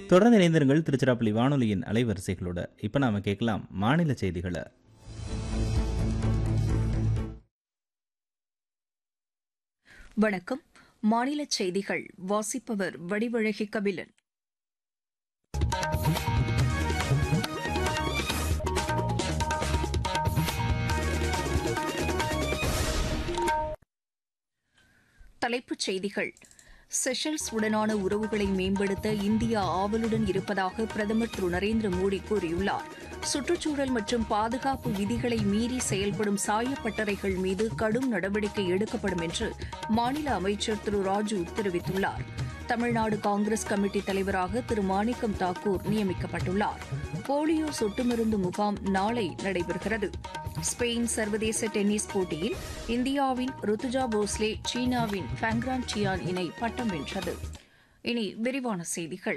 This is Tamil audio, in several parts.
தொடர்ந்து இணைந்திருங்கள் திருச்சிராப்பள்ளி வானொலியின் அலைவரிசைகளோட இப்போ நாம கேட்கலாம் மாநில செய்திகளை வணக்கம் மாநில செய்திகள் வாசிப்பவர் வடிவழகி கபிலன் தலைப்புச் செய்திகள் செஷல்ஸ் உடனான உறவுகளை மேம்படுத்த இந்தியா ஆவலுடன் இருப்பதாக பிரதமர் திரு நரேந்திர மோடி கூறியுள்ளார் சுற்றுச்சூழல் மற்றும் பாதுகாப்பு விதிகளை மீறி செயல்படும் சாயப்பட்டறைகள் மீது கடும் நடவடிக்கை எடுக்கப்படும் என்று மாநில அமைச்சர் திரு ராஜு தெரிவித்துள்ளார் தமிழ்நாடு காங்கிரஸ் கமிட்டி தலைவராக திரு மாணிக்கம் தாக்கூர் நியமிக்கப்பட்டுள்ளார் போலியோ சொட்டு மருந்து முகாம் நாளை நடைபெறுகிறது ஸ்பெயின் சர்வதேச டென்னிஸ் போட்டியில் இந்தியாவின் ருத்துஜா போஸ்லே சீனாவின் ஃபேங்ரான் சியான் இணை பட்டம் வென்றது இனி விரிவான செய்திகள்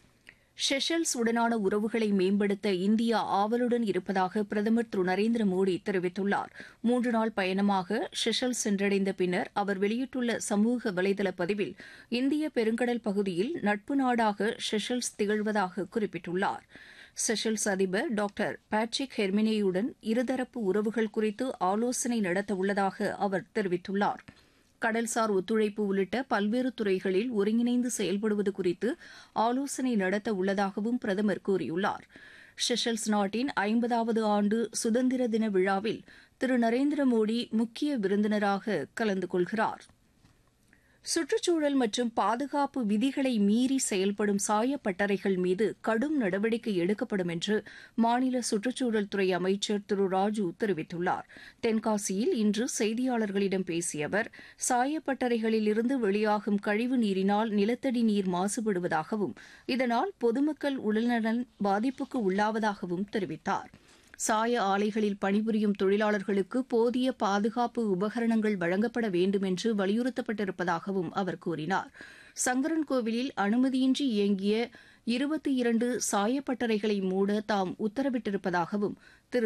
ஷெஷல்ஸ் உடனான உறவுகளை மேம்படுத்த இந்தியா ஆவலுடன் இருப்பதாக பிரதமர் திரு நரேந்திர மோடி தெரிவித்துள்ளார் மூன்று நாள் பயணமாக ஷெஷல்ஸ் சென்றடைந்த பின்னர் அவர் வெளியிட்டுள்ள சமூக வலைதள பதிவில் இந்திய பெருங்கடல் பகுதியில் நட்பு நாடாக ஷெஷல்ஸ் திகழ்வதாக குறிப்பிட்டுள்ளார் செஷல்ஸ் அதிபர் டாக்டர் பேட்ரிக் ஹெர்மினேயுடன் இருதரப்பு உறவுகள் குறித்து ஆலோசனை நடத்த உள்ளதாக அவர் தெரிவித்துள்ளார் கடல்சார் ஒத்துழைப்பு உள்ளிட்ட பல்வேறு துறைகளில் ஒருங்கிணைந்து செயல்படுவது குறித்து ஆலோசனை நடத்த உள்ளதாகவும் பிரதமர் கூறியுள்ளார் ஷெஷல்ஸ் நாட்டின் ஐம்பதாவது ஆண்டு சுதந்திர தின விழாவில் திரு நரேந்திர மோடி முக்கிய விருந்தினராக கலந்து கொள்கிறார் சுற்றுச்சூழல் மற்றும் பாதுகாப்பு விதிகளை மீறி செயல்படும் சாயப்பட்டறைகள் மீது கடும் நடவடிக்கை எடுக்கப்படும் என்று மாநில சுற்றுச்சூழல் துறை அமைச்சர் திரு ராஜு தெரிவித்துள்ளார் தென்காசியில் இன்று செய்தியாளர்களிடம் பேசிய அவர் சாயப்பட்டறைகளில் இருந்து வெளியாகும் கழிவு நீரினால் நிலத்தடி நீர் மாசுபடுவதாகவும் இதனால் பொதுமக்கள் உடல்நலன் பாதிப்புக்கு உள்ளாவதாகவும் தெரிவித்தார் சாய ஆலைகளில் பணிபுரியும் தொழிலாளர்களுக்கு போதிய பாதுகாப்பு உபகரணங்கள் வழங்கப்பட வேண்டும் என்று வலியுறுத்தப்பட்டிருப்பதாகவும் அவர் கூறினார் சங்கரன்கோவிலில் அனுமதியின்றி இயங்கிய இருபத்தி இரண்டு சாயப்பட்டறைகளை மூட தாம் உத்தரவிட்டிருப்பதாகவும் திரு